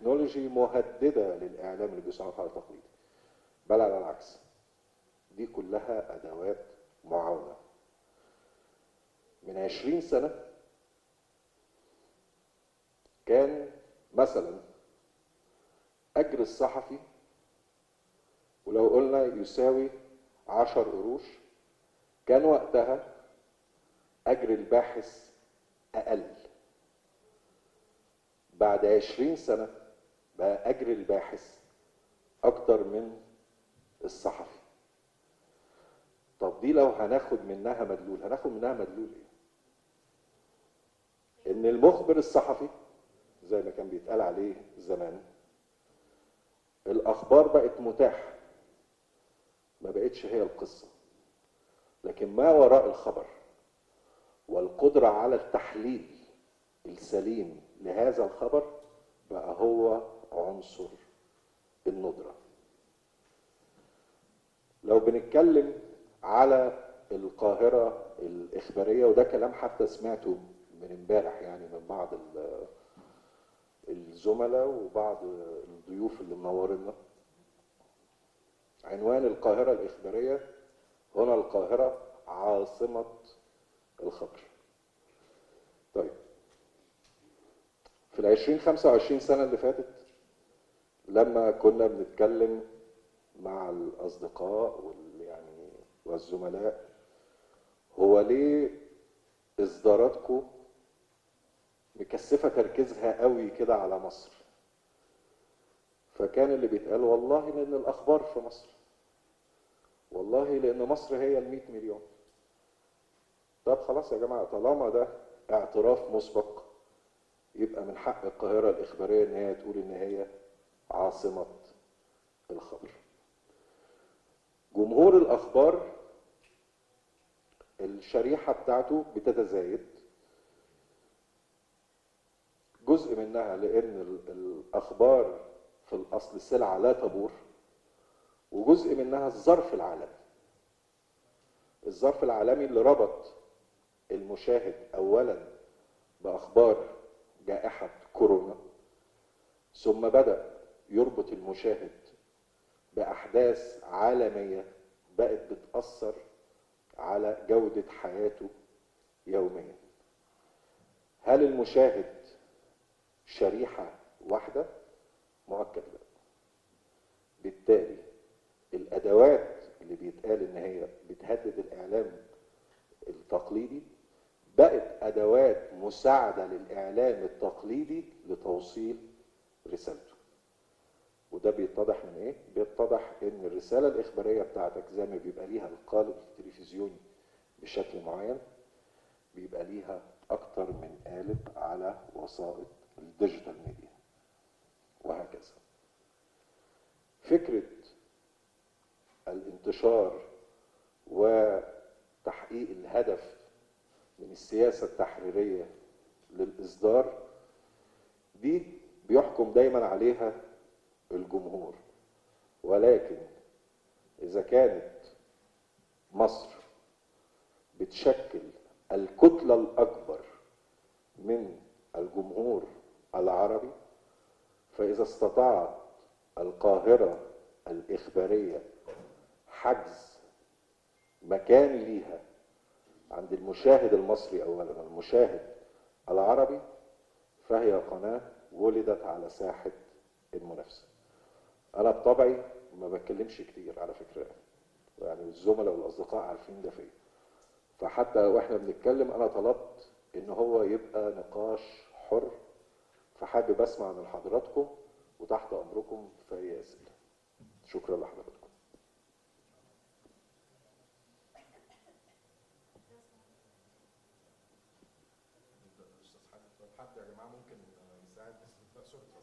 تكنولوجي مهدده للاعلام اللي بيصنع على تقليدي بل على العكس دي كلها ادوات معاونه من عشرين سنه كان مثلا اجر الصحفي ولو قلنا يساوي عشر قروش كان وقتها اجر الباحث اقل بعد عشرين سنة بقى أجر الباحث أكتر من الصحفي طب دي لو هناخد منها مدلول هناخد منها مدلول ايه ان المخبر الصحفي زي ما كان بيتقال عليه زمان الاخبار بقت متاحه ما بقتش هي القصه لكن ما وراء الخبر والقدره على التحليل السليم لهذا الخبر بقى هو عنصر الندره لو بنتكلم على القاهره الاخباريه وده كلام حتى سمعته من امبارح يعني من بعض ال- الزملاء وبعض الضيوف اللي منورنا عنوان القاهره الاخباريه هنا القاهره عاصمه الخبر طيب في العشرين خمسة وعشرين سنة اللي فاتت لما كنا بنتكلم مع الأصدقاء وال يعني والزملاء هو ليه إصداراتكم مكثفة تركيزها قوي كده على مصر فكان اللي بيتقال والله لأن الأخبار في مصر والله لأن مصر هي المئة مليون طب خلاص يا جماعة طالما ده اعتراف مسبق يبقى من حق القاهرة الإخبارية إن هي تقول إن هي عاصمة الخبر. جمهور الأخبار الشريحة بتاعته بتتزايد جزء منها لأن ال- الأخبار في الأصل سلعة لا تبور وجزء منها الظرف العالمي الظرف العالمي اللي ربط المشاهد أولا بأخبار جائحة كورونا ثم بدأ يربط المشاهد بأحداث عالمية بقت بتأثر على جودة حياته يوميا هل المشاهد شريحة واحدة؟ مؤكد لا بالتالي الأدوات اللي بيتقال إن هي بتهدد الإعلام التقليدي بقت ادوات مساعده للاعلام التقليدي لتوصيل رسالته وده بيتضح من ايه بيتضح ان الرساله الاخباريه بتاعتك زي ما بيبقى ليها القالب التلفزيوني بشكل معين بيبقى ليها اكتر من قالب على وسائط الديجيتال ميديا وهكذا فكره الانتشار وتحقيق الهدف من السياسة التحريرية للإصدار دي بيحكم دايما عليها الجمهور ولكن إذا كانت مصر بتشكل الكتلة الأكبر من الجمهور العربي فإذا استطاعت القاهرة الإخبارية حجز مكان ليها عند المشاهد المصري اولا المشاهد العربي فهي قناه ولدت على ساحه المنافسه انا بطبعي ما بتكلمش كتير على فكره يعني الزملاء والاصدقاء عارفين ده فيا فحتى واحنا بنتكلم انا طلبت ان هو يبقى نقاش حر فحابب اسمع من حضراتكم وتحت امركم في اي اسئله شكرا لحضراتكم استاذ حد طب حد يا جماعه ممكن يساعد بس لا سوري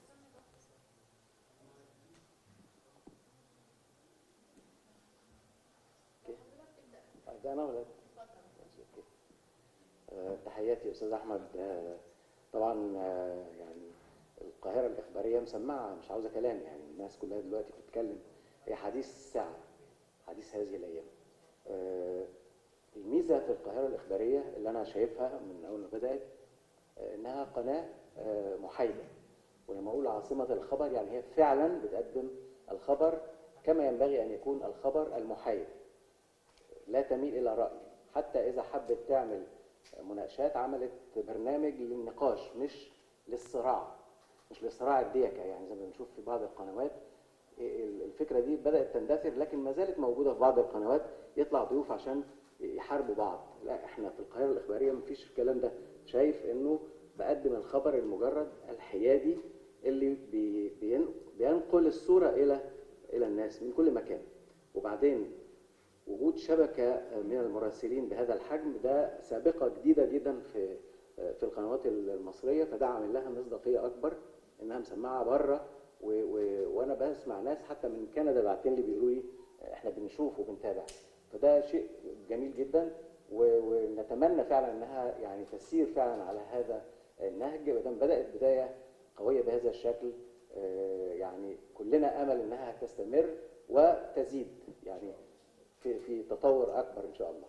ده انا ولا ماشي، أوكي. آه، تحياتي يا استاذ احمد آه، طبعا آه، يعني القاهره الاخباريه مسمعه مش عاوزه كلام يعني الناس كلها دلوقتي بتتكلم هي حديث الساعه حديث هذه الايام آه، الميزه في القاهره الاخباريه اللي انا شايفها من اول ما بدات آه، انها قناه آه، محايده ولما اقول عاصمه الخبر يعني هي فعلا بتقدم الخبر كما ينبغي ان يكون الخبر المحايد لا تميل الى راي حتى اذا حبت تعمل مناقشات عملت برنامج للنقاش مش للصراع مش للصراع الديكه يعني زي ما بنشوف في بعض القنوات الفكره دي بدات تندثر لكن ما زالت موجوده في بعض القنوات يطلع ضيوف عشان يحاربوا بعض لا احنا في القاهره الاخباريه مفيش الكلام ده شايف انه بقدم الخبر المجرد الحيادي اللي بي بين- بينقل الصوره الى الى الناس من كل مكان وبعدين وجود شبكه من المراسلين بهذا الحجم ده سابقه جديده جدا في في القنوات المصريه فده عامل لها مصداقيه اكبر انها مسمعه بره و... و... وانا بسمع ناس حتى من كندا باعتين لي بيقولوا لي احنا بنشوف وبنتابع فده شيء جميل جدا و... ونتمنى فعلا انها يعني تسير فعلا على هذا النهج ما دام بدات بدايه قويه بهذا الشكل آه، يعني كلنا امل انها تستمر وتزيد يعني في في تطور اكبر ان شاء الله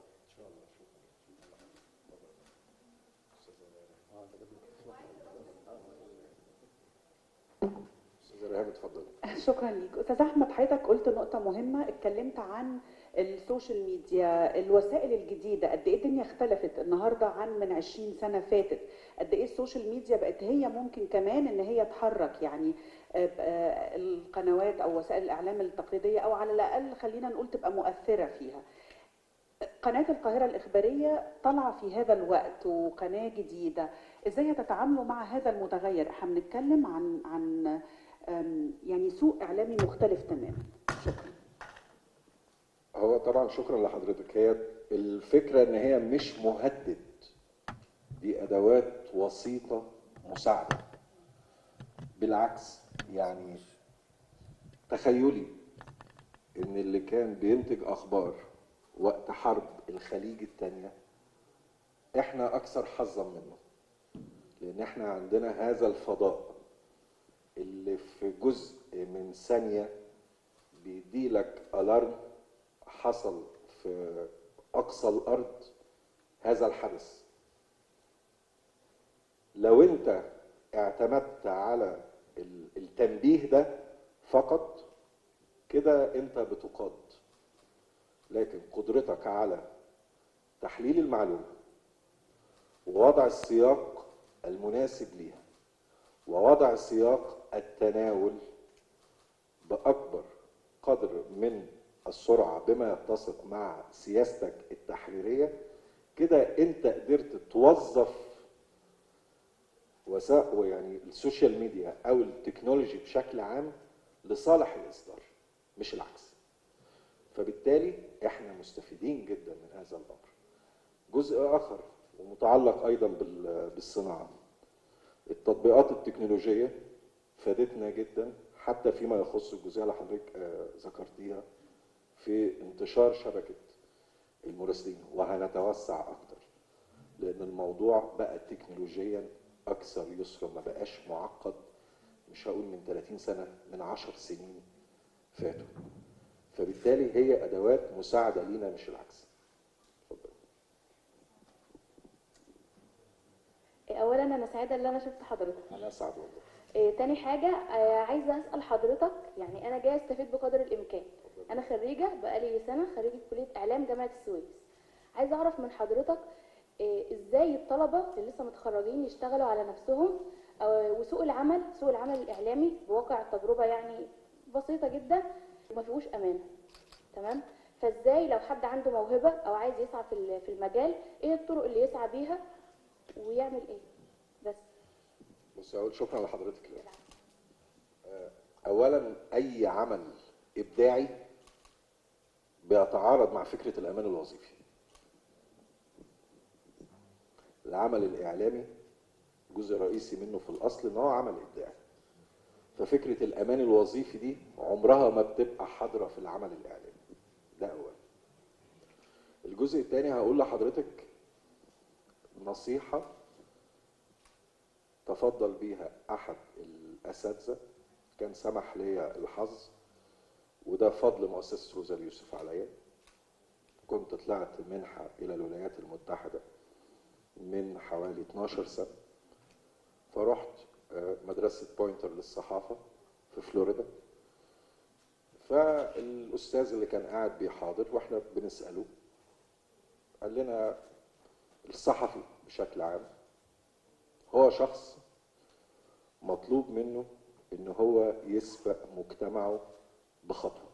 استاذ ريهام اتفضل شكرا ليك استاذ احمد حضرتك قلت نقطه مهمه اتكلمت عن السوشيال ميديا الوسائل الجديده قد ايه الدنيا اختلفت النهارده عن من 20 سنه فاتت قد ايه السوشيال ميديا بقت هي ممكن كمان ان هي تحرك يعني آه، آه، القنوات او وسائل الاعلام التقليديه او على الاقل خلينا نقول تبقى مؤثره فيها قناة القاهرة الإخبارية طالعة في هذا الوقت وقناة جديدة، إزاي هتتعاملوا مع هذا المتغير؟ إحنا بنتكلم عن عن أم، يعني سوق إعلامي مختلف تماما. شكرا. هو طبعا شكرا لحضرتك هي الفكره ان هي مش مهدد دي ادوات وسيطه مساعده بالعكس يعني تخيلي ان اللي كان بينتج اخبار وقت حرب الخليج الثانيه احنا اكثر حظا منه لان احنا عندنا هذا الفضاء اللي في جزء من ثانيه بيديلك الارم حصل في اقصى الارض هذا الحدث لو انت اعتمدت على ال- التنبيه ده فقط كده انت بتقاد لكن قدرتك على تحليل المعلومه ووضع السياق المناسب ليها ووضع سياق التناول باكبر قدر من السرعه بما يتسق مع سياستك التحريريه كده انت قدرت توظف وسائل يعني السوشيال ميديا او التكنولوجي بشكل عام لصالح الاصدار مش العكس فبالتالي احنا مستفيدين جدا من هذا الامر جزء اخر ومتعلق ايضا بال- بالصناعه التطبيقات التكنولوجيه فادتنا جدا حتى فيما يخص الجزئيه اللي حضرتك آه، ذكرتيها في انتشار شبكه المراسلين وهنتوسع اكتر لان الموضوع بقى تكنولوجيا اكثر يسرا ما بقاش معقد مش هقول من 30 سنه من 10 سنين فاتوا فبالتالي هي ادوات مساعده لينا مش العكس اتفضل اولا انا سعيده ان انا شفت حضرتك انا اسعد والله إيه تاني حاجه آه، عايزه اسال حضرتك يعني انا جايه استفيد بقدر الامكان انا خريجه بقالي سنه خريجه كليه اعلام جامعه السويس عايزه اعرف من حضرتك إيه ازاي الطلبه اللي لسه متخرجين يشتغلوا على نفسهم أو- وسوق العمل سوق العمل الاعلامي بواقع التجربه يعني بسيطه جدا وما فيهوش امان تمام فازاي لو حد عنده موهبه او عايز يسعى في ال- في المجال ايه الطرق اللي يسعى بيها ويعمل ايه بس بص اقول شكرا لحضرتك ليه. آه، اولا اي عمل ابداعي بيتعارض مع فكره الامان الوظيفي العمل الاعلامي جزء رئيسي منه في الاصل ان هو عمل ابداعي ففكره الامان الوظيفي دي عمرها ما بتبقى حاضره في العمل الاعلامي ده اولا الجزء الثاني هقول لحضرتك نصيحه تفضل بيها احد الاساتذه كان سمح لي الحظ وده فضل مؤسسه روزا اليوسف عليا كنت طلعت منحه الى الولايات المتحده من حوالي 12 سنه فرحت آه، مدرسة بوينتر للصحافة في فلوريدا فالأستاذ اللي كان قاعد بيحاضر واحنا بنسأله قال لنا الصحفي بشكل عام هو شخص مطلوب منه ان هو يسبق مجتمعه بخطوه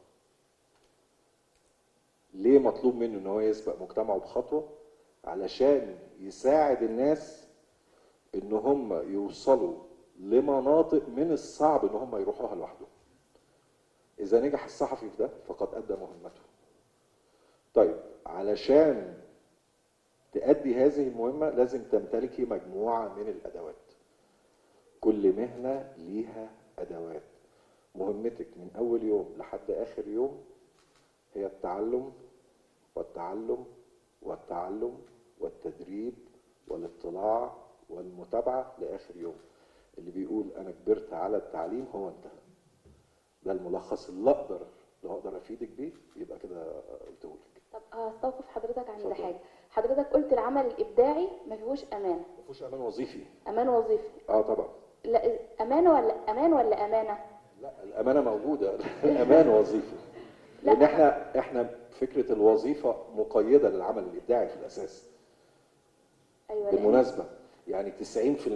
ليه مطلوب منه ان هو يسبق مجتمعه بخطوه علشان يساعد الناس ان هم يوصلوا لمناطق من الصعب ان هم يروحوها لوحدهم اذا نجح الصحفي في ده فقد ادى مهمته طيب علشان تأدي هذه المهمة لازم تمتلكي مجموعة من الأدوات كل مهنة ليها أدوات مهمتك من أول يوم لحد آخر يوم هي التعلم والتعلم والتعلم والتدريب والاطلاع والمتابعة لآخر يوم اللي بيقول أنا كبرت على التعليم هو انتهى ده الملخص اللي أقدر لو أقدر أفيدك بيه يبقى كده قلته لك طب هستوقف حضرتك عند اتفضل. حاجه حضرتك قلت العمل الابداعي ما فيهوش امانه ما فيهوش أمان وظيفي امان وظيفي اه طبعا لا امانه ولا امان ولا امانه لا الامانه موجوده الامان وظيفي لا. لان احنا احنا فكره الوظيفه مقيده للعمل الابداعي في الاساس ايوه لأن- بالمناسبه يعني 90%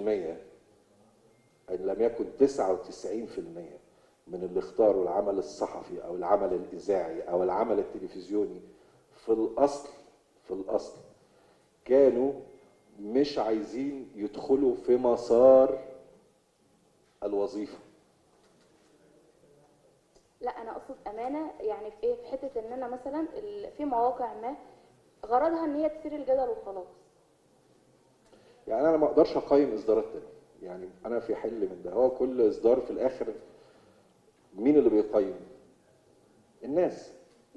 ان لم يكن 99% من اللي اختاروا العمل الصحفي او العمل الاذاعي او العمل التلفزيوني في الاصل في الاصل كانوا مش عايزين يدخلوا في مسار الوظيفه لا انا اقصد امانه يعني في ايه في حته ان انا مثلا ال- في مواقع ما غرضها ان هي تثير الجدل وخلاص يعني انا ما اقدرش اقيم اصدارات تانية يعني انا في حل من ده هو كل اصدار في الاخر مين اللي بيقيم الناس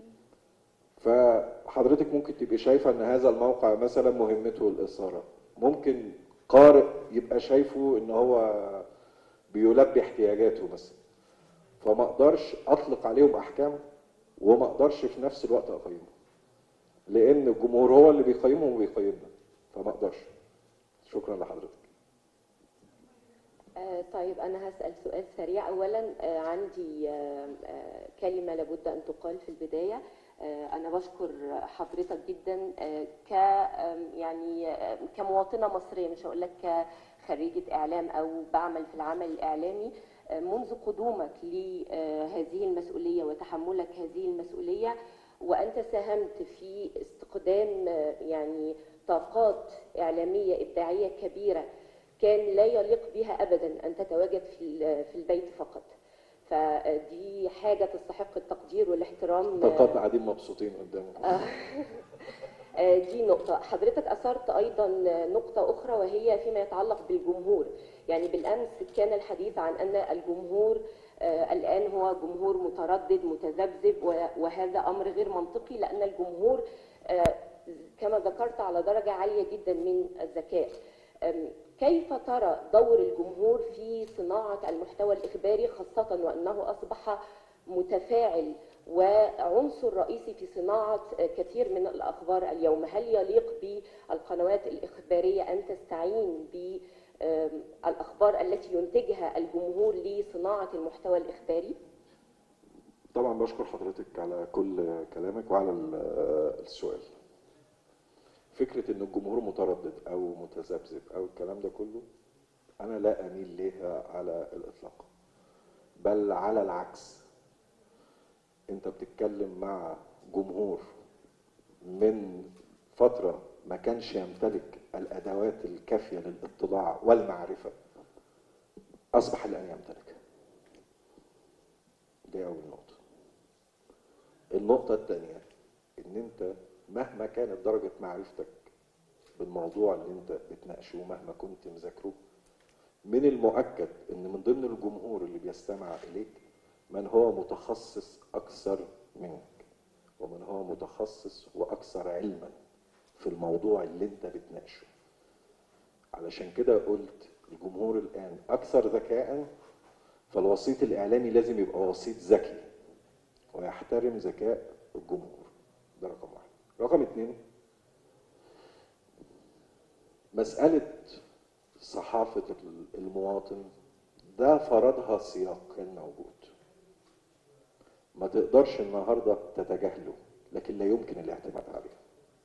فحضرتك ممكن تبقي شايفه ان هذا الموقع مثلا مهمته الاثاره ممكن قارئ يبقى شايفه ان هو بيلبي احتياجاته مثلا فما اقدرش اطلق عليهم احكام وما اقدرش في نفس الوقت اقيمهم لان الجمهور هو اللي بيقيمهم وبيقيمنا فما اقدرش شكرا لحضرتك آه، طيب أنا هسأل سؤال سريع أولا آه، عندي آه، آه، كلمة لابد أن تقال في البداية آه، أنا بشكر حضرتك جدا آه، ك آم، يعني آه، كمواطنة مصرية مش هقول لك كخريجة إعلام أو بعمل في العمل الإعلامي آه، منذ قدومك لهذه المسؤولية وتحملك هذه المسؤولية وأنت ساهمت في استقدام آه، يعني طاقات إعلامية إبداعية كبيرة كان لا يليق بها ابدا ان تتواجد في ال- في البيت فقط فدي حاجه تستحق التقدير والاحترام طاقات قاعدين مبسوطين قدامك آه، دي نقطة حضرتك أثرت أيضا نقطة أخرى وهي فيما يتعلق بالجمهور يعني بالأمس كان الحديث عن أن الجمهور آه، الآن هو جمهور متردد متذبذب و- وهذا أمر غير منطقي لأن الجمهور آه، كما ذكرت على درجة عالية جدا من الذكاء أم، كيف ترى دور الجمهور في صناعة المحتوى الإخباري خاصة وأنه أصبح متفاعل وعنصر رئيسي في صناعة كثير من الأخبار اليوم هل يليق بالقنوات الإخبارية أن تستعين بالأخبار التي ينتجها الجمهور لصناعة المحتوى الإخباري؟ طبعا بشكر حضرتك على كل كلامك وعلى ال- السؤال فكرة ان الجمهور متردد او متذبذب او الكلام ده كله انا لا اميل ليها على الاطلاق بل على العكس انت بتتكلم مع جمهور من فترة ما كانش يمتلك الادوات الكافية للاطلاع والمعرفة اصبح الان يمتلكها دي اول نقطة النقطة الثانية إن أنت مهما كانت درجة معرفتك بالموضوع اللي أنت بتناقشه ومهما كنت مذاكره من المؤكد إن من ضمن الجمهور اللي بيستمع إليك من هو متخصص أكثر منك ومن هو متخصص وأكثر علما في الموضوع اللي أنت بتناقشه علشان كده قلت الجمهور الآن أكثر ذكاء فالوسيط الإعلامي لازم يبقى وسيط ذكي ويحترم ذكاء الجمهور ده رقم واحد رقم اتنين مسألة صحافة المواطن ده فرضها سياق كان موجود ما تقدرش النهارده تتجاهله لكن لا يمكن الاعتماد عليه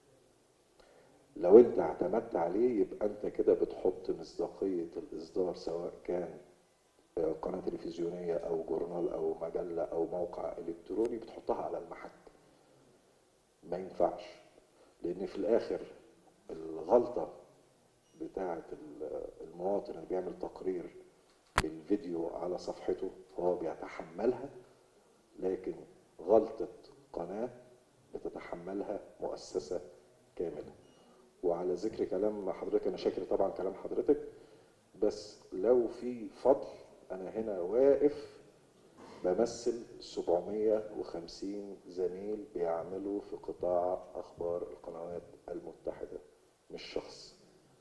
لو انت اعتمدت عليه يبقى انت كده بتحط مصداقية الاصدار سواء كان آه، قناة تلفزيونية او جورنال او مجلة او موقع الكتروني بتحطها على المحك ما ينفعش لان في الاخر الغلطة بتاعة ال- المواطن اللي بيعمل تقرير بالفيديو على صفحته فهو بيتحملها لكن غلطة قناة بتتحملها مؤسسة كاملة وعلى ذكر كلام حضرتك أنا شاكر طبعا كلام حضرتك بس لو في فضل أنا هنا واقف بمثل 750 زميل بيعملوا في قطاع أخبار القنوات المتحدة مش شخص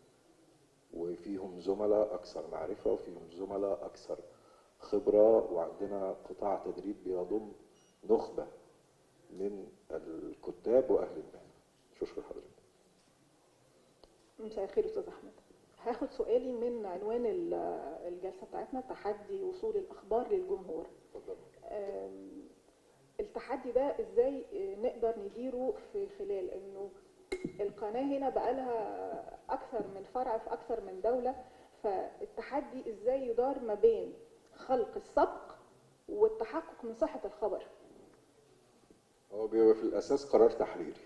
وفيهم زملاء أكثر معرفة وفيهم زملاء أكثر خبرة وعندنا قطاع تدريب بيضم نخبة من الكتاب وأهل المهنة شكرا حضرتك مساء الخير استاذ احمد هاخد سؤالي من عنوان ال- الجلسه بتاعتنا تحدي وصول الاخبار للجمهور أم، التحدي ده ازاي آه، نقدر نديره في خلال انه القناه هنا بقالها اكثر من فرع في اكثر من دوله فالتحدي ازاي يدار ما بين خلق السبق والتحقق من صحه الخبر هو بيبقى في الأساس قرار تحريري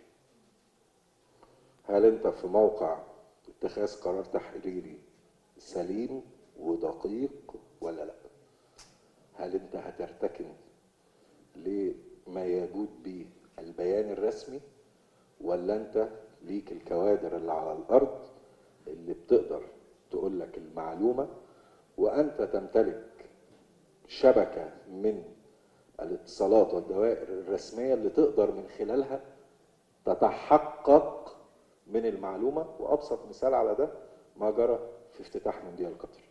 هل أنت في موقع اتخاذ قرار تحريري سليم ودقيق ولا لا هل أنت هترتكن لما يجود به البيان الرسمي ولا أنت ليك الكوادر اللي على الأرض اللي بتقدر تقول لك المعلومة وأنت تمتلك شبكة من الاتصالات والدوائر الرسمية اللي تقدر من خلالها تتحقق من المعلومة وأبسط مثال على ده ما جرى في افتتاح مونديال قطر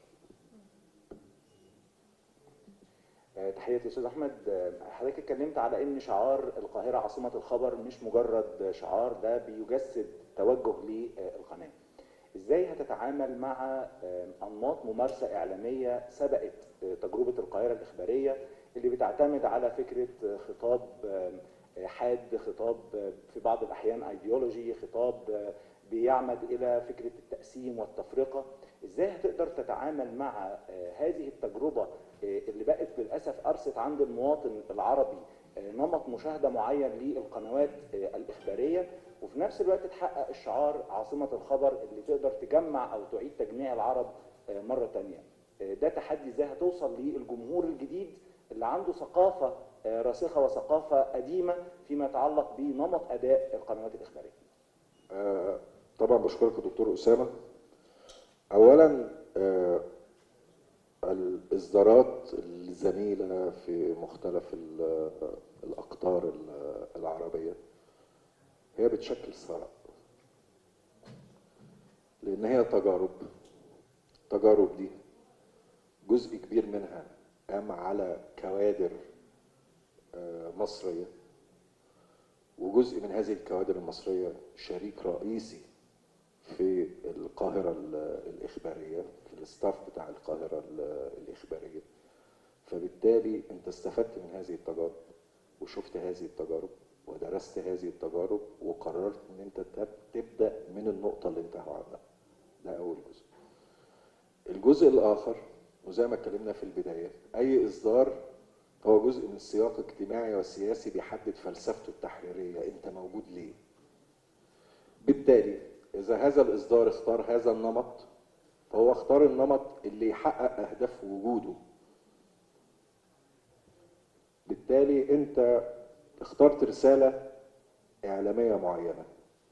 آه، تحياتي استاذ احمد آه، حضرتك اتكلمت على ان شعار القاهره عاصمه الخبر مش مجرد شعار ده بيجسد توجه للقناه ازاي هتتعامل مع آه، انماط ممارسه اعلاميه سبقت آه، تجربه القاهره الاخباريه اللي بتعتمد على فكره آه، خطاب آه، حاد خطاب آه، في بعض الاحيان ايديولوجي خطاب آه، بيعمد الى فكره التقسيم والتفرقه ازاي هتقدر تتعامل مع آه، هذه التجربه آه، اللي بقت للاسف ارست عند المواطن العربي آه، نمط مشاهده معين للقنوات آه، الاخباريه وفي نفس الوقت تحقق الشعار عاصمه الخبر اللي تقدر تجمع او تعيد تجميع العرب آه، مره تانية آه، ده تحدي ازاي هتوصل للجمهور الجديد اللي عنده ثقافه آه، راسخه وثقافه قديمه فيما يتعلق بنمط اداء القنوات الاخباريه آه، طبعا بشكرك يا دكتور أسامة أولا آه، الإصدارات الزميلة في مختلف ال- الأقطار ال- العربية هي بتشكل ثراء لأن هي تجارب التجارب دي جزء كبير منها قام على كوادر آه، مصرية وجزء من هذه الكوادر المصرية شريك رئيسي في القاهرة ال- الإخبارية في الاستاف بتاع القاهرة ال- الإخبارية فبالتالي أنت استفدت من هذه التجارب وشفت هذه التجارب ودرست هذه التجارب وقررت ان انت تب- تبدا من النقطه اللي انتهوا عنها ده اول جزء الجزء الاخر وزي ما اتكلمنا في البدايه اي اصدار هو جزء من سياق اجتماعي وسياسي بيحدد فلسفته التحريريه انت موجود ليه بالتالي اذا هذا الاصدار اختار هذا النمط فهو اختار النمط اللي يحقق اهداف وجوده بالتالي انت اخترت رساله اعلاميه معينه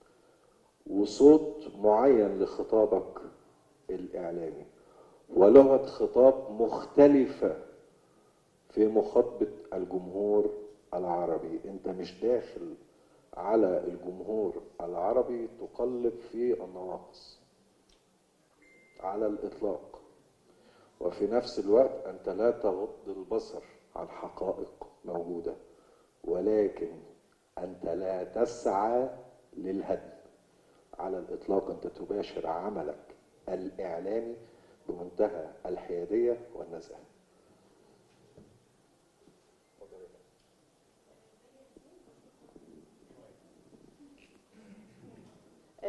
وصوت معين لخطابك الاعلامي ولغه خطاب مختلفه في مخاطبه الجمهور العربي انت مش داخل على الجمهور العربي تقلب في النواقص على الاطلاق وفي نفس الوقت انت لا تغض البصر عن حقائق موجوده ولكن انت لا تسعى للهدم على الاطلاق انت تباشر عملك الاعلامي بمنتهى الحياديه والنزاهه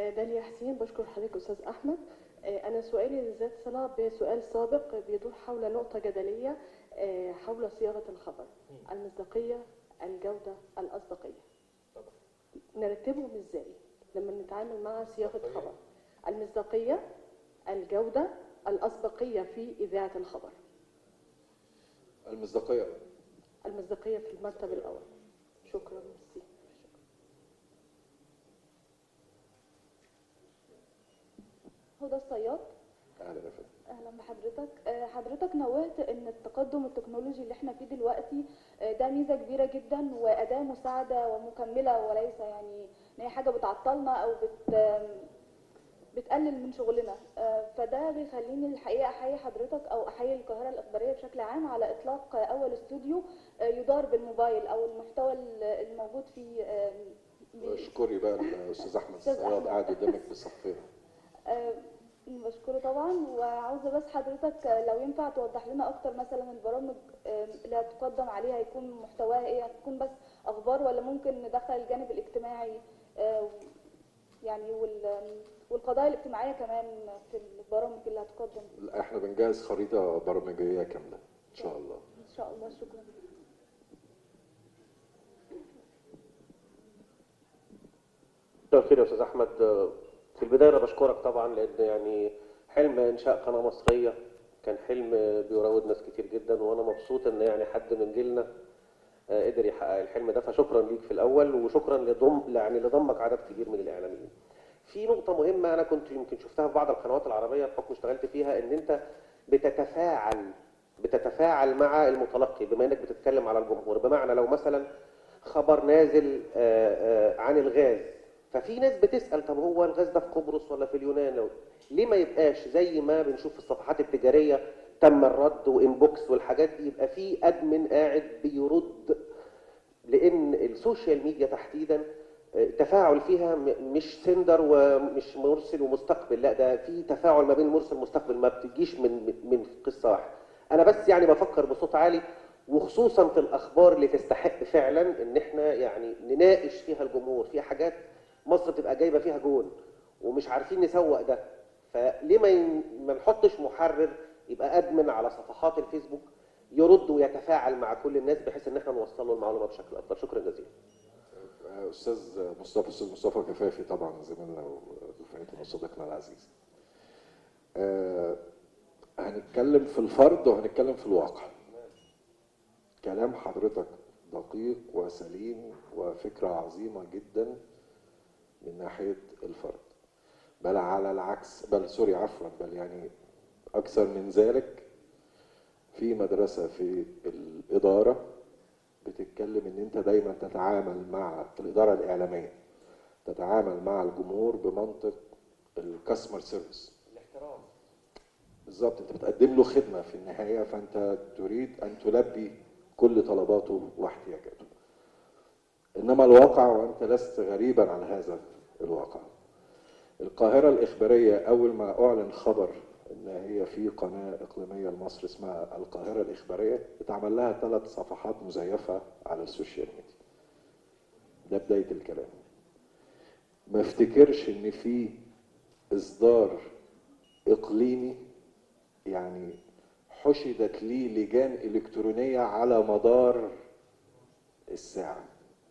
آه، داليا حسين بشكر حضرتك استاذ احمد آه، انا سؤالي ذات صله بسؤال سابق بيدور حول نقطه جدليه آه، حول صياغه الخبر المصداقيه الجوده الاسبقيه نرتبهم ازاي لما نتعامل مع صياغه خبر المصداقيه الجوده الاسبقيه في اذاعه الخبر المصداقيه المصداقيه في المرتبه الاول شكرا ميرسي هدى الصياد اهلا يا فندم اهلا بحضرتك آه، حضرتك نوهت ان التقدم التكنولوجي اللي احنا فيه دلوقتي آه، ده ميزه كبيره جدا واداه مساعده ومكمله وليس يعني ان هي حاجه بتعطلنا او بت آم، بتقلل من شغلنا آه، فده بيخليني الحقيقه احيي حضرتك او احيي القاهره الاخباريه بشكل عام على اطلاق آه، اول استوديو آه، يدار بالموبايل او المحتوى ال- الموجود فيه آم، بي- اشكري بقى الاستاذ احمد أستاذ الصياد أحمد. قاعد قدامك بصفين آه، بشكره طبعا وعاوزه بس حضرتك آه، لو ينفع توضح لنا اكتر مثلا البرامج آه، اللي هتقدم عليها هيكون محتواها ايه هتكون بس اخبار ولا ممكن ندخل الجانب الاجتماعي آه، يعني وال- والقضايا الاجتماعيه كمان في البرامج اللي هتقدم لا، احنا بنجهز خريطه برمجيه كامله ان شاء الله ان شاء الله شكرا مساء الخير يا استاذ احمد في البدايه انا بشكرك طبعا لان يعني حلم انشاء قناه مصريه كان حلم بيراود ناس كتير جدا وانا مبسوط ان يعني حد من جيلنا آه، قدر يحقق الحلم ده فشكرا ليك في الاول وشكرا لضم يعني لضمك عدد كبير من الاعلاميين. في نقطه مهمه انا كنت يمكن شفتها في بعض القنوات العربيه بحكم اشتغلت فيها ان انت بتتفاعل بتتفاعل مع المتلقي بما انك بتتكلم على الجمهور بمعنى لو مثلا خبر نازل آه، آه، عن الغاز ففي ناس بتسال طب هو الغاز ده في قبرص ولا في اليونان ليه ما يبقاش زي ما بنشوف في الصفحات التجاريه تم الرد وانبوكس والحاجات دي يبقى في ادمن قاعد بيرد لان السوشيال ميديا تحديدا آه، تفاعل فيها م- مش سندر ومش مرسل ومستقبل لا ده في تفاعل ما بين المرسل والمستقبل ما بتجيش من من قصه واحده انا بس يعني بفكر بصوت عالي وخصوصا في الاخبار اللي تستحق فعلا ان احنا يعني نناقش فيها الجمهور فيها حاجات مصر بتبقى جايبه فيها جون ومش عارفين نسوق ده فليه ما ين- ما نحطش محرر يبقى ادمن على صفحات الفيسبوك يرد ويتفاعل مع كل الناس بحيث ان احنا نوصل له المعلومه بشكل افضل شكرا جزيلا استاذ مصطفى استاذ مصطفى كفافي طبعا زميلنا ودفعتنا وصديقنا العزيز آه، هنتكلم في الفرد وهنتكلم في الواقع كلام حضرتك دقيق وسليم وفكرة عظيمة جدا من ناحية الفرد بل على العكس بل سوري عفوا بل يعني أكثر من ذلك في مدرسة في الإدارة بتتكلم ان انت دايما تتعامل مع الاداره الاعلاميه تتعامل مع الجمهور بمنطق الكاستمر سيرفيس الاحترام بالظبط انت بتقدم له خدمه في النهايه فانت تريد ان تلبي كل طلباته واحتياجاته انما الواقع وانت لست غريبا عن هذا الواقع القاهره الاخباريه اول ما اعلن خبر ان هي في قناه اقليميه لمصر اسمها القاهره الاخباريه اتعمل لها ثلاث صفحات مزيفه على السوشيال ميديا ده بدايه الكلام ما افتكرش ان في اصدار اقليمي يعني حشدت ليه لجان الكترونيه على مدار الساعه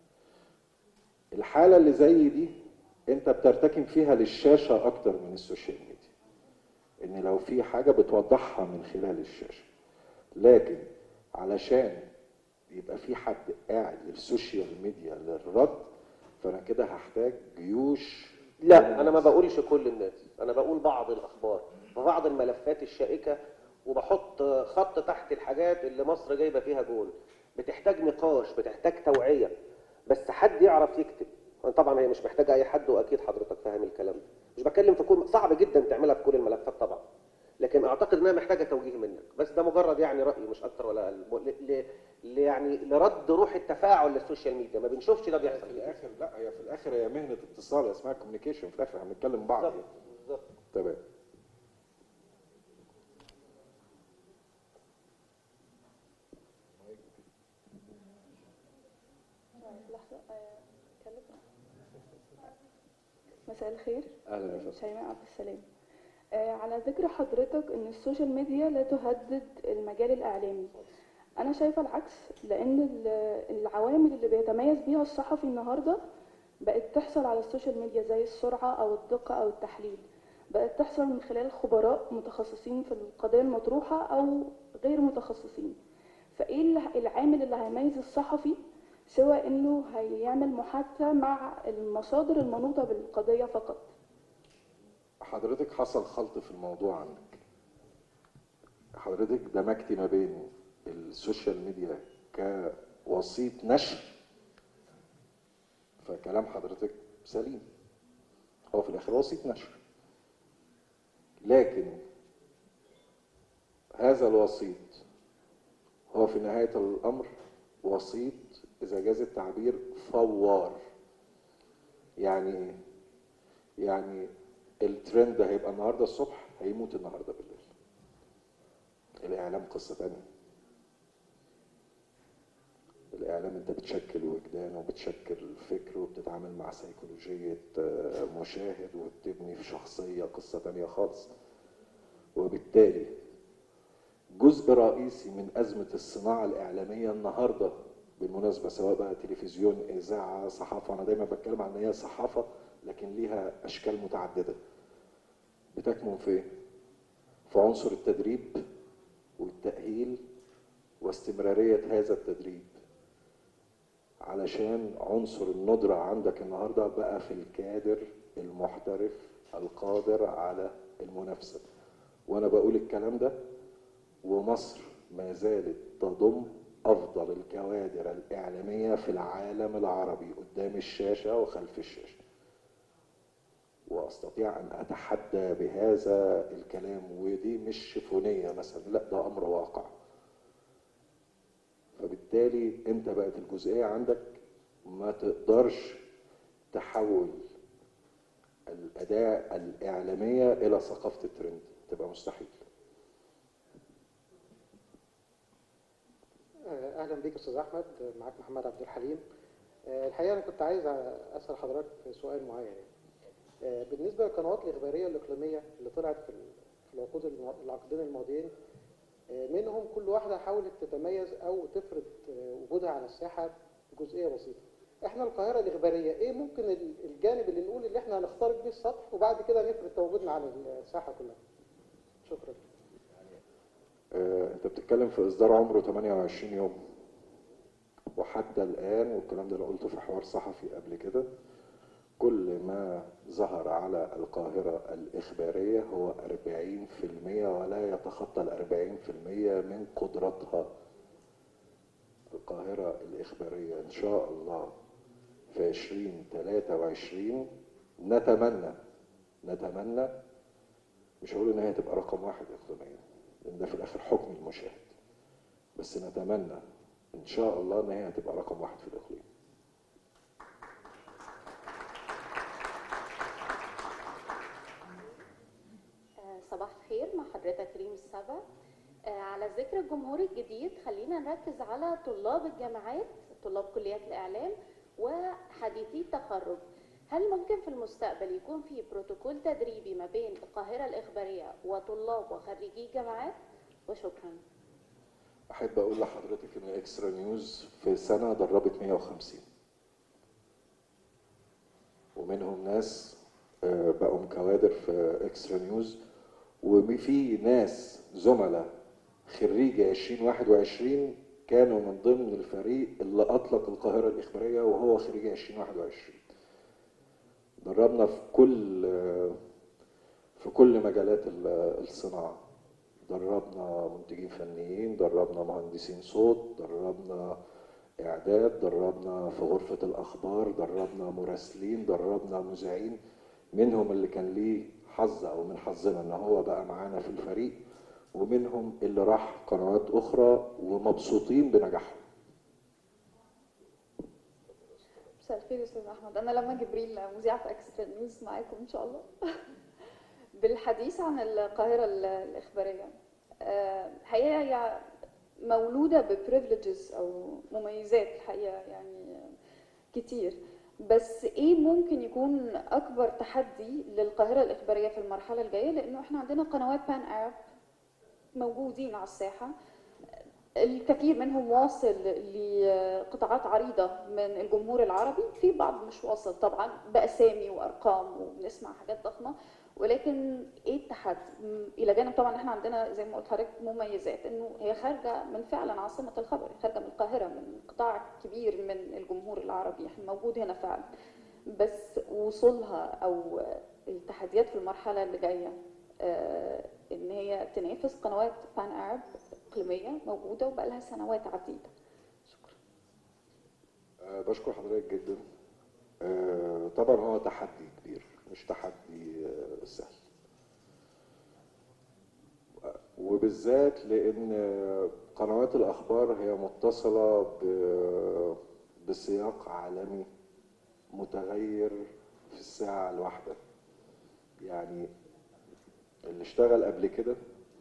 الحاله اللي زي دي انت بترتكن فيها للشاشه اكتر من السوشيال ميديا ان لو في حاجه بتوضحها من خلال الشاشه لكن علشان يبقى في حد قاعد للسوشيال ميديا للرد فانا كده هحتاج جيوش لا انا ما بقولش كل الناس انا بقول بعض الاخبار وبعض الملفات الشائكه وبحط خط تحت الحاجات اللي مصر جايبه فيها جول بتحتاج نقاش بتحتاج توعيه بس حد يعرف يكتب طبعا هي مش محتاجه اي حد واكيد حضرتك فاهم الكلام ده مش بتكلم في كل صعب جدا تعملها في كل الملفات طبعا لكن اعتقد انها محتاجه توجيه منك بس ده مجرد يعني راي مش اكتر ولا اقل ل- ل- ل- يعني لرد روح التفاعل للسوشيال ميديا ما بنشوفش ده في بيحصل الاخر لا هي في الاخر هي مهنه اتصال اسمها كوميونيكيشن في الاخر احنا بنتكلم بعض بالظبط يعني. بالظبط تمام لحظة آه، اتكلم. مساء الخير اهلا يا فندم شيماء عبد السلام آه، على ذكر حضرتك ان السوشيال ميديا لا تهدد المجال الاعلامي انا شايفه العكس لان ال- العوامل اللي بيتميز بيها الصحفي النهارده بقت تحصل على السوشيال ميديا زي السرعه او الدقه او التحليل بقت تحصل من خلال خبراء متخصصين في القضايا المطروحه او غير متخصصين فايه اللي- العامل اللي هيميز الصحفي سوى انه هيعمل محادثه مع المصادر المنوطه بالقضيه فقط حضرتك حصل خلط في الموضوع عندك حضرتك دمجتي ما بين السوشيال ميديا كوسيط نشر فكلام حضرتك سليم هو في الاخر وسيط نشر لكن هذا الوسيط هو في نهاية الأمر وسيط إذا جاز التعبير فوار يعني إيه؟ يعني الترند ده هيبقى النهارده الصبح هيموت النهارده بالليل الإعلام قصة تانية الإعلام أنت بتشكل وجدان وبتشكل فكر وبتتعامل مع سيكولوجية آه، مشاهد وبتبني في شخصية قصة تانية خالص وبالتالي جزء رئيسي من أزمة الصناعة الإعلامية النهاردة بالمناسبة سواء بقى تلفزيون إذاعة صحافة أنا دايما بتكلم عن إن هي صحافة لكن ليها أشكال متعددة بتكمن في إيه؟ في عنصر التدريب والتأهيل واستمرارية هذا التدريب علشان عنصر الندرة عندك النهاردة بقى في الكادر المحترف القادر على المنافسة وأنا بقول الكلام ده ومصر ما زالت تضم أفضل الكوادر الإعلامية في العالم العربي قدام الشاشة وخلف الشاشة وأستطيع أن أتحدى بهذا الكلام ودي مش شفونية مثلا لا ده أمر واقع فبالتالي أنت بقت الجزئية عندك ما تقدرش تحول الأداة الإعلامية إلى ثقافة الترند تبقى مستحيل آه، اهلا بيك استاذ احمد معاك محمد عبد الحليم آه، الحقيقه انا كنت عايز اسال حضرتك في سؤال معين يعني. آه، بالنسبه للقنوات الاخباريه الاقليميه اللي طلعت في ال- في العقود المع- العقدين الماضيين آه، منهم كل واحده حاولت تتميز او تفرض آه، وجودها على الساحه بجزئيه بسيطه احنا القاهره الاخباريه ايه ممكن ال- الجانب اللي نقول اللي احنا هنخترق بيه السطح وبعد كده نفرض تواجدنا على الساحه كلها شكرا آه، انت بتتكلم في اصدار عمره 28 يوم وحتى الان والكلام ده انا قلته في حوار صحفي قبل كده كل ما ظهر على القاهرة الإخبارية هو 40% ولا يتخطى ال 40% من قدرتها القاهرة الإخبارية إن شاء الله في 2023 نتمنى نتمنى مش هقول إن هي تبقى رقم واحد إقليميا لأن ده في الآخر حكم المشاهد بس نتمنى إن شاء الله إن هي هتبقى رقم واحد في الإقليم آه، صباح الخير مع حضرتك ريم السبع آه، على ذكر الجمهور الجديد خلينا نركز على طلاب الجامعات طلاب كليات الإعلام وحديثي التخرج هل ممكن في المستقبل يكون في بروتوكول تدريبي ما بين القاهرة الإخبارية وطلاب وخريجي جامعات وشكرا أحب أقول لحضرتك إن إكسترا نيوز في سنة دربت 150 ومنهم ناس آه، بقوا كوادر في إكسترا نيوز وفي ناس زملاء خريجة 2021 كانوا من ضمن الفريق اللي أطلق القاهرة الإخبارية وهو خريج 2021 دربنا في كل آه، في كل مجالات ال- الصناعة دربنا منتجين فنيين دربنا مهندسين صوت دربنا إعداد دربنا في غرفة الأخبار دربنا مراسلين دربنا مذيعين منهم اللي كان ليه حظ أو من حظنا إن هو بقى معانا في الفريق ومنهم اللي راح قنوات أخرى ومبسوطين بنجاحهم مساء الخير يا استاذ احمد انا لما جبريل مذيعه اكسترا نيوز معاكم ان شاء الله بالحديث عن القاهره ال- الاخباريه آه، الحقيقه هي مولوده ببريفليجز او مميزات الحقيقه يعني كتير بس ايه ممكن يكون اكبر تحدي للقاهره الاخباريه في المرحله الجايه لانه احنا عندنا قنوات بان ارب موجودين على الساحه الكثير منهم واصل لقطاعات عريضة من الجمهور العربي في بعض مش واصل طبعا بأسامي وأرقام وبنسمع حاجات ضخمة ولكن ايه التحدي م- الى جانب طبعا احنا عندنا زي ما قلت لحضرتك مميزات انه هي خارجه من فعلا عاصمه الخبر خارجه من القاهره من قطاع كبير من الجمهور العربي احنا موجود هنا فعلا بس وصولها او التحديات في المرحله اللي جايه آه، ان هي تنافس قنوات بان ارب اقليميه موجوده وبقى لها سنوات عديده آه، بشكر حضرتك جدا آه، طبعا هو تحدي كبير مش تحدي آه، سهل وبالذات لان قنوات الاخبار هي متصله ب- بسياق عالمي متغير في الساعه الواحده يعني اللي اشتغل قبل كده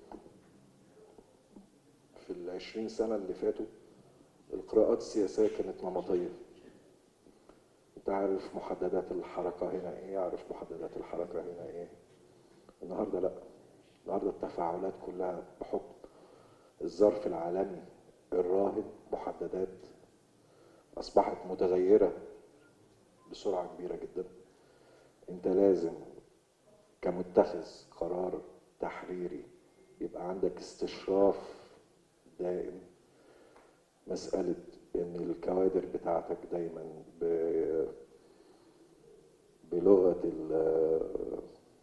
في العشرين سنة اللي فاتوا القراءات السياسية كانت نمطية انت عارف محددات الحركة هنا ايه عارف محددات الحركة هنا ايه النهاردة لا النهاردة التفاعلات كلها بحكم الظرف العالمي الراهن محددات أصبحت متغيرة بسرعة كبيرة جدا انت لازم كمتخذ قرار تحريري يبقى عندك استشراف دائم مسألة إن الكوادر بتاعتك دايما ب- بلغة ال-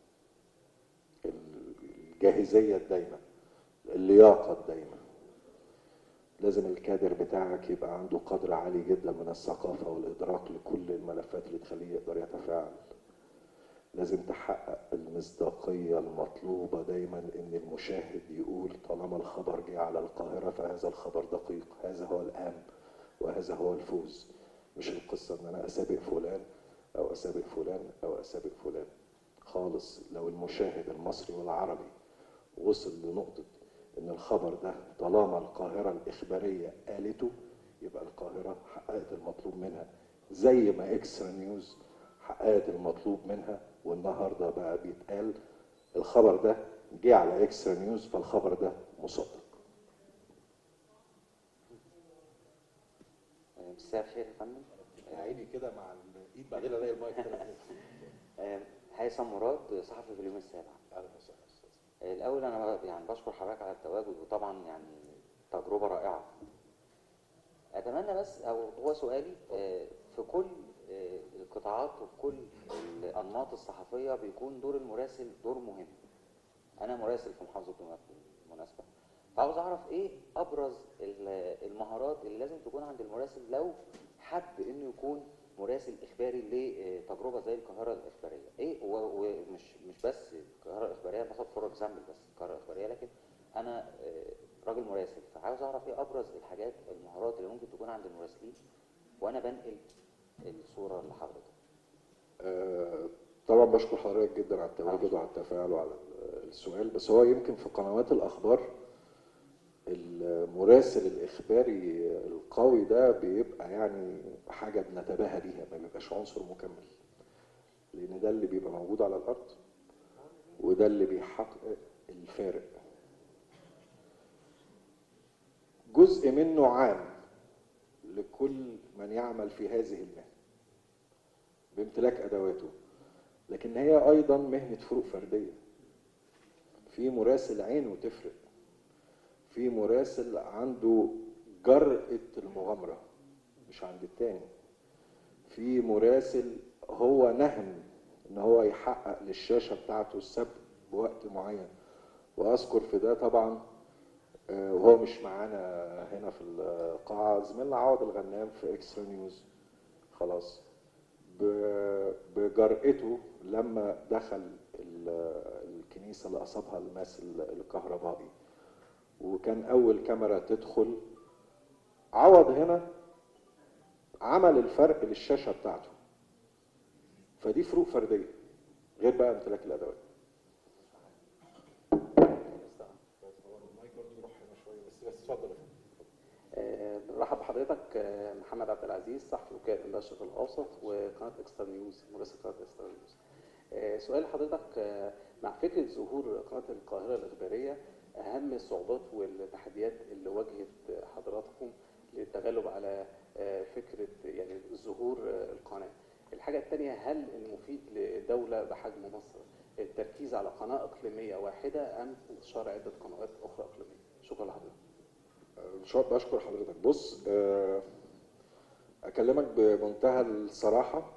الجاهزية الدايمة اللياقة الدايمة لازم الكادر بتاعك يبقى عنده قدر عالي جدا من الثقافة والإدراك لكل الملفات اللي تخليه يقدر يتفاعل لازم تحقق المصداقية المطلوبة دايما ان المشاهد يقول طالما الخبر جه على القاهرة فهذا الخبر دقيق هذا هو الأهم وهذا هو الفوز مش القصة ان انا اسابق فلان او اسابق فلان او اسابق فلان خالص لو المشاهد المصري والعربي وصل لنقطة ان الخبر ده طالما القاهرة الإخبارية قالته يبقى القاهرة حققت المطلوب منها زي ما اكسترا نيوز حققت المطلوب منها والنهارده بقى بيتقال الخبر ده جه على اكسترا نيوز فالخبر ده مصدق مساء الخير يا فندم عيني كده مع الايد بعدين الاقي المايك كده آه، هيثم مراد صحفي في اليوم السابع اهلا وسهلا آه، الاول انا يعني بشكر حضرتك على التواجد وطبعا يعني تجربه رائعه اتمنى بس او هو سؤالي آه، في كل آه، القطاعات وفي كل الانماط الصحفيه بيكون دور المراسل دور مهم انا مراسل في محافظه دمياط بالمناسبه فعاوز اعرف ايه ابرز ال- المهارات اللي لازم تكون عند المراسل لو حب انه يكون مراسل اخباري لتجربه زي القاهره الاخباريه ايه و- ومش مش بس القاهره الاخباريه باخد فور اكزامبل بس القاهره الاخباريه لكن انا آه، راجل مراسل فعاوز اعرف ايه ابرز الحاجات المهارات اللي ممكن تكون عند المراسلين وانا بنقل الصوره لحضرتك آه، طبعا بشكر حضرتك جدا على التواجد وعلى التفاعل وعلى السؤال بس هو يمكن في قنوات الاخبار المراسل الاخباري القوي ده بيبقى يعني حاجه بنتباهى بيها ما بيبقاش عنصر مكمل لان ده اللي بيبقى موجود على الارض وده اللي بيحقق الفارق جزء منه عام لكل من يعمل في هذه المهنه بامتلاك ادواته لكن هي ايضا مهنه فروق فرديه في مراسل عينه تفرق في مراسل عنده جرأة المغامرة مش عند التاني في مراسل هو نهم ان هو يحقق للشاشة بتاعته السبت بوقت معين واذكر في ده طبعا آه، وهو مش معانا هنا في القاعة زميلنا عوض الغنام في اكسترا نيوز خلاص ب- بجرأته لما دخل ال- الكنيسة اللي أصابها الماس الكهربائي وكان أول كاميرا تدخل عوض هنا عمل الفرق للشاشة بتاعته فدي فروق فردية غير بقى امتلاك الأدوات المايك برضه يروح هنا شويه بس بس اتفضل يا فندم آه، برحب بحضرتك آه، محمد عبد العزيز صحفي وكاله الانباء الشرق الاوسط وقناه اكسترا نيوز مراسل قناه اكسترا نيوز. آه، سؤال لحضرتك آه، مع فكره ظهور قناه القاهره الاخباريه اهم الصعوبات والتحديات اللي واجهت حضراتكم للتغلب على آه، فكره يعني ظهور آه، القناه. الحاجه الثانيه هل المفيد لدوله بحجم مصر التركيز على قناه اقليميه واحده ام انتشار عده قنوات اخرى اقليميه؟ شكرا لحضرتك. مش بشكر حضرتك بص آه، اكلمك بمنتهى الصراحه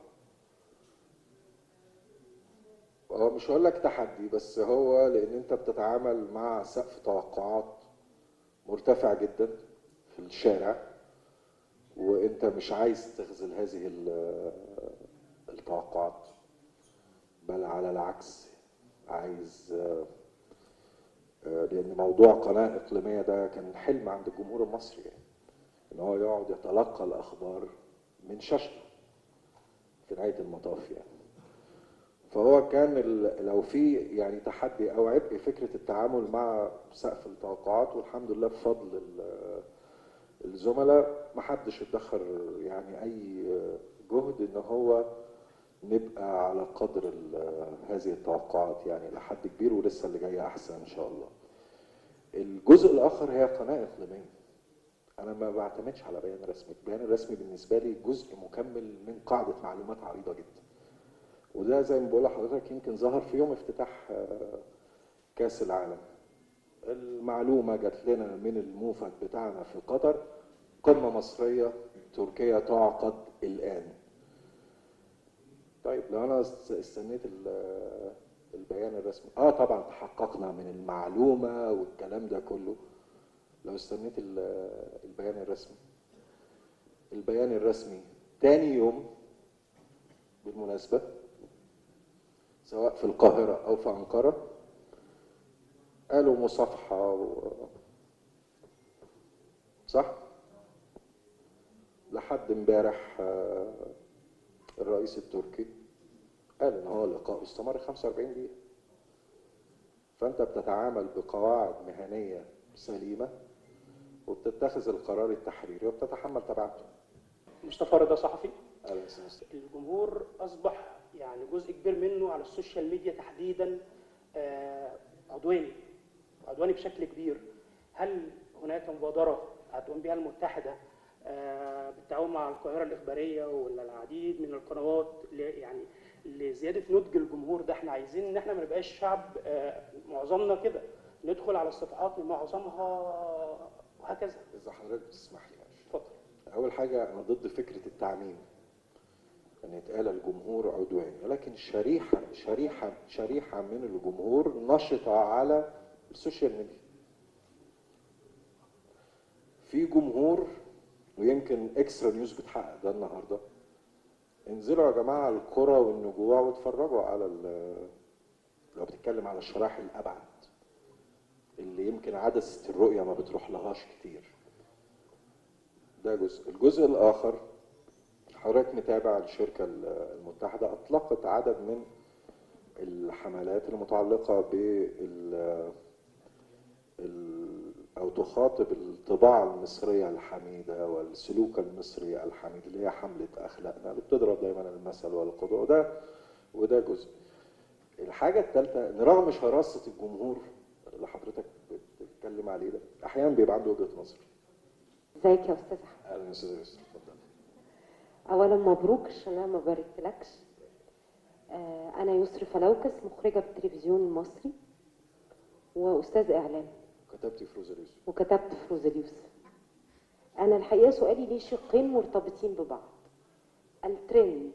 هو مش هقول لك تحدي بس هو لان انت بتتعامل مع سقف توقعات مرتفع جدا في الشارع وانت مش عايز تخذل هذه ال- التوقعات بل على العكس عايز آه، آه، لان موضوع قناه اقليميه ده كان حلم عند الجمهور المصري يعني ان هو يقعد يتلقى الاخبار من شاشته في نهايه المطاف يعني فهو كان ال- لو في يعني تحدي او عبء فكره التعامل مع سقف التوقعات والحمد لله بفضل ال- الزملاء ما حدش ادخر يعني اي جهد ان هو نبقى على قدر ال- هذه التوقعات يعني لحد كبير ولسه اللي جاي احسن ان شاء الله. الجزء الاخر هي قناه اقليميه. انا ما بعتمدش على بيان رسمي، البيان الرسمي بالنسبه لي جزء مكمل من قاعده معلومات عريضه جدا. وده زي ما بقول لحضرتك يمكن ظهر في يوم افتتاح آه، كاس العالم. المعلومه جات لنا من الموفد بتاعنا في قطر قمه مصريه تركيا تعقد الان. طيب لو انا است- استنيت ال- البيان الرسمي اه طبعا تحققنا من المعلومه والكلام ده كله لو استنيت ال- البيان الرسمي البيان الرسمي تاني يوم بالمناسبه سواء في القاهره او في انقره قالوا مصافحه و... صح لحد امبارح آه، الرئيس التركي قال ان هو لقاء استمر 45 دقيقه فانت بتتعامل بقواعد مهنيه سليمه وبتتخذ القرار التحريري وبتتحمل تبعاته مصطفى رضا صحفي اهلا وسهلا الجمهور اصبح يعني جزء كبير منه على السوشيال ميديا تحديدا آه، عدواني عدواني بشكل كبير هل هناك مبادره هتقوم بها المتحده آه، بالتعاون مع القاهره الاخباريه ولا العديد من القنوات ل- يعني لزياده نضج الجمهور ده احنا عايزين ان احنا ما نبقاش شعب آه، معظمنا كده ندخل على الصفحات من معظمها وهكذا اذا حضرتك تسمح لي اتفضل اول حاجه انا ضد فكره التعميم ان يتقال الجمهور عدواني ولكن شريحه شريحه شريحه من الجمهور نشطه على السوشيال ميديا في جمهور ويمكن اكسترا نيوز بتحقق ده النهارده انزلوا يا جماعه القرى والنجوع واتفرجوا على ال- لو بتتكلم على الشرائح الابعد اللي يمكن عدسه الرؤيه ما بتروح لهاش كتير ده جزء الجزء الآخر حضرتك متابع الشركة المتحدة أطلقت عدد من الحملات المتعلقة بال ال- أو تخاطب الطباعة المصرية الحميدة والسلوك المصري الحميد اللي هي حملة أخلاقنا اللي بتضرب دايما المثل والقدوة وده وده جزء الحاجة الثالثة إن رغم شراسة الجمهور اللي حضرتك بتتكلم عليه ده أحيانا بيبقى عنده وجهة نظر ازيك يا استاذ احمد أهلا يا أستاذ يوسف اتفضل اولا مبروك عشان انا ما باركتلكش آه، انا يسري فلوكس مخرجه بالتلفزيون المصري واستاذ اعلام كتبتي في روزا يوسف وكتبت في روزاليوس انا الحقيقه سؤالي ليه شقين مرتبطين ببعض الترند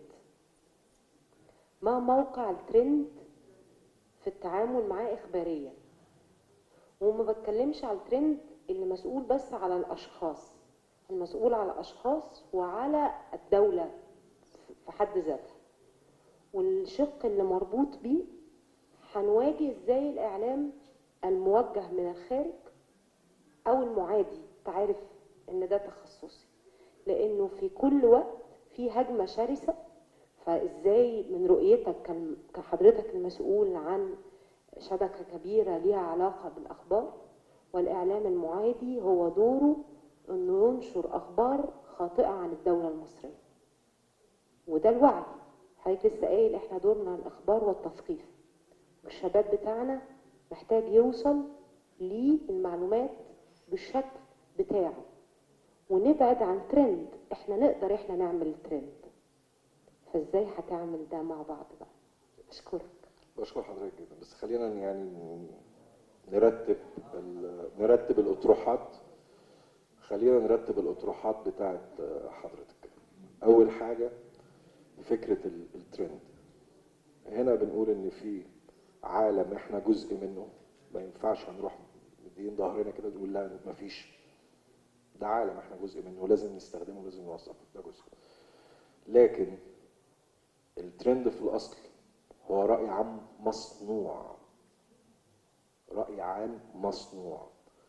ما موقع الترند في التعامل معاه اخباريا وما بتكلمش على الترند اللي مسؤول بس على الاشخاص المسؤول على الاشخاص وعلى الدوله في حد ذاتها والشق اللي مربوط بيه هنواجه ازاي الاعلام الموجه من الخارج او المعادي تعرف ان ده تخصصي لانه في كل وقت في هجمه شرسه فازاي من رؤيتك كم- كحضرتك المسؤول عن شبكه كبيره ليها علاقه بالاخبار والاعلام المعادي هو دوره انه ينشر اخبار خاطئه عن الدوله المصريه وده الوعي حضرتك لسه قايل احنا دورنا الاخبار والتثقيف الشباب بتاعنا محتاج يوصل للمعلومات بالشكل بتاعه ونبعد عن ترند احنا نقدر احنا نعمل ترند فازاي هتعمل ده مع بعض بقى اشكرك بشكر حضرتك جدا بس خلينا يعني نرتب ال- نرتب الاطروحات خلينا نرتب الاطروحات بتاعت حضرتك اول حاجه فكره ال- الترند هنا بنقول ان في عالم احنا جزء منه ما ينفعش هنروح مدين ظهرنا كده نقول لا مفيش ده عالم احنا جزء منه لازم نستخدمه لازم نوظفه ده جزء لكن الترند في الاصل هو رأي عام مصنوع رأي عام مصنوع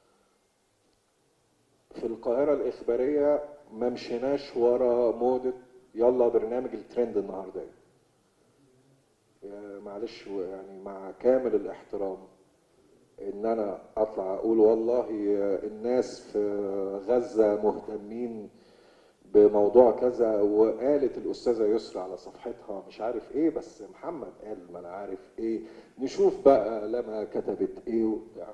في القاهرة الإخبارية ما مشيناش ورا موضة يلا برنامج الترند النهارده يا معلش يعني مع كامل الاحترام ان انا اطلع اقول والله الناس في غزة مهتمين بموضوع كذا وقالت الاستاذه يسرا على صفحتها مش عارف ايه بس محمد قال ما انا عارف ايه نشوف بقى لما كتبت ايه وبتاع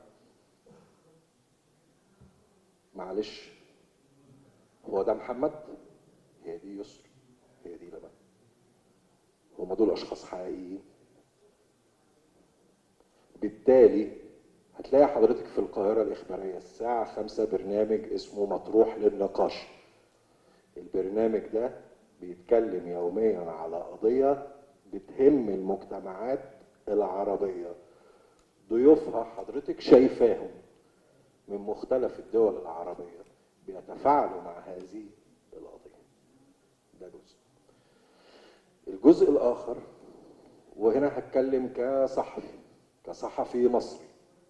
معلش هو ده محمد هي دي يسرا هي دي لما هما دول اشخاص حقيقيين بالتالي هتلاقي حضرتك في القاهرة الإخبارية الساعة خمسة برنامج اسمه مطروح للنقاش البرنامج ده بيتكلم يوميا على قضية بتهم المجتمعات العربية ضيوفها حضرتك شايفاهم من مختلف الدول العربية بيتفاعلوا مع هذه القضية ده جزء الجزء الآخر وهنا هتكلم كصحفي كصحفي مصري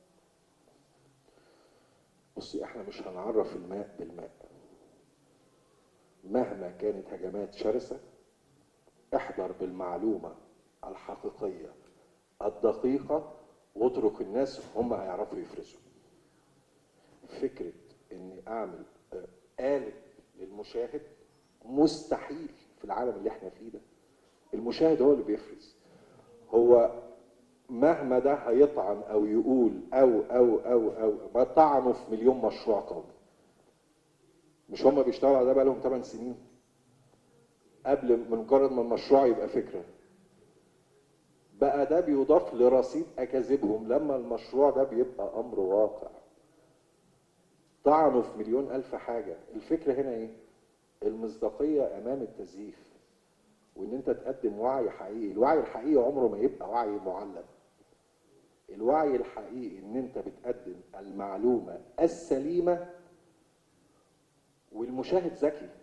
بصي احنا مش هنعرف الماء بالماء مهما كانت هجمات شرسة احضر بالمعلومة الحقيقية الدقيقة واترك الناس هم هيعرفوا يفرزوا فكرة اني اعمل آه، قالب للمشاهد مستحيل في العالم اللي احنا فيه ده المشاهد هو اللي بيفرز هو مهما ده هيطعن او يقول او او او او ما طعنوا في مليون مشروع قومي مش هم بيشتغلوا على ده بقالهم 8 سنين قبل من مجرد ما المشروع يبقى فكره بقى ده بيضاف لرصيد اكاذيبهم لما المشروع ده بيبقى امر واقع طعنوا في مليون الف حاجه الفكره هنا ايه المصداقيه امام التزييف وان انت تقدم وعي حقيقي الوعي الحقيقي عمره ما يبقى وعي معلم الوعي الحقيقي ان انت بتقدم المعلومه السليمه والمشاهد ذكي